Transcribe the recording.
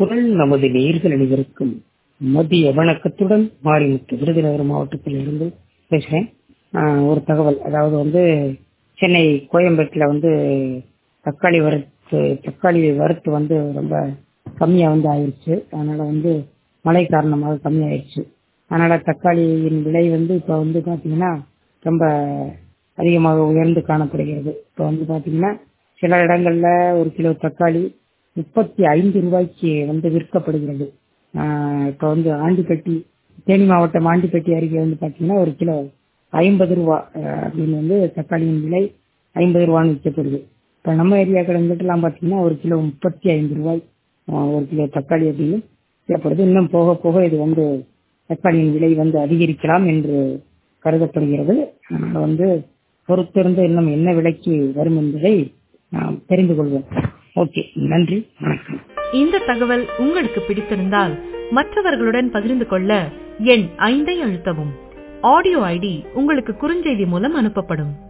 குரல் நமது நேர்கள் அனைவருக்கும் மதிய வணக்கத்துடன் மாரிமுத்து விருதுநகர் மாவட்டத்தில் இருந்து பேசுறேன் ஆஹ் ஒரு தகவல் அதாவது வந்து சென்னை கோயம்பேட்டில் வந்து தக்காளி வறுத்து தக்காளி வறுத்து வந்து ரொம்ப கம்மியா வந்து ஆயிடுச்சு அதனால வந்து மழை காரணமாக கம்மியாயிடுச்சு அதனால தக்காளியின் விலை வந்து இப்போ வந்து பாத்தீங்கன்னா ரொம்ப அதிகமாக உயர்ந்து காணப்படுகிறது இப்போ வந்து பாத்தீங்கன்னா சில இடங்கள்ல ஒரு கிலோ தக்காளி முப்பத்தி ஐந்து ரூபாய்க்கு வந்து விற்கப்படுகிறது ஆஹ் இப்போ வந்து ஆண்டிப்பட்டி தேனி மாவட்டம் ஆண்டிப்பட்டி அருகே வந்து பாத்தீங்கன்னா ஒரு கிலோ ஐம்பது ரூபா அஹ் அப்படின்னு வந்து தக்காளியின் விலை ஐம்பது ரூபான்னு விற்கப்படுது இப்போ நம்ம ஏரியாக்கள் எல்லாம் பாத்தீங்கன்னா ஒரு கிலோ முப்பத்தி ஐந்து ரூபாய் ஆஹ் ஒரு கிலோ தக்காளி அப்படின்னு விற்கப்படுது இன்னும் போக போக இது வந்து தக்காளியின் விலை வந்து அதிகரிக்கலாம் என்று கருதப்படுகிறது அதனால வந்து பொறுத்திருந்து இன்னும் என்ன விலைக்கு வரும் என்பதை நாம் தெரிந்து கொள்வோம் ஓகே நன்றி வணக்கம் இந்த தகவல் உங்களுக்கு பிடித்திருந்தால் மற்றவர்களுடன் பகிர்ந்து கொள்ள எண் ஐந்தை அழுத்தவும் ஆடியோ ஐடி உங்களுக்கு குறுஞ்செய்தி மூலம் அனுப்பப்படும்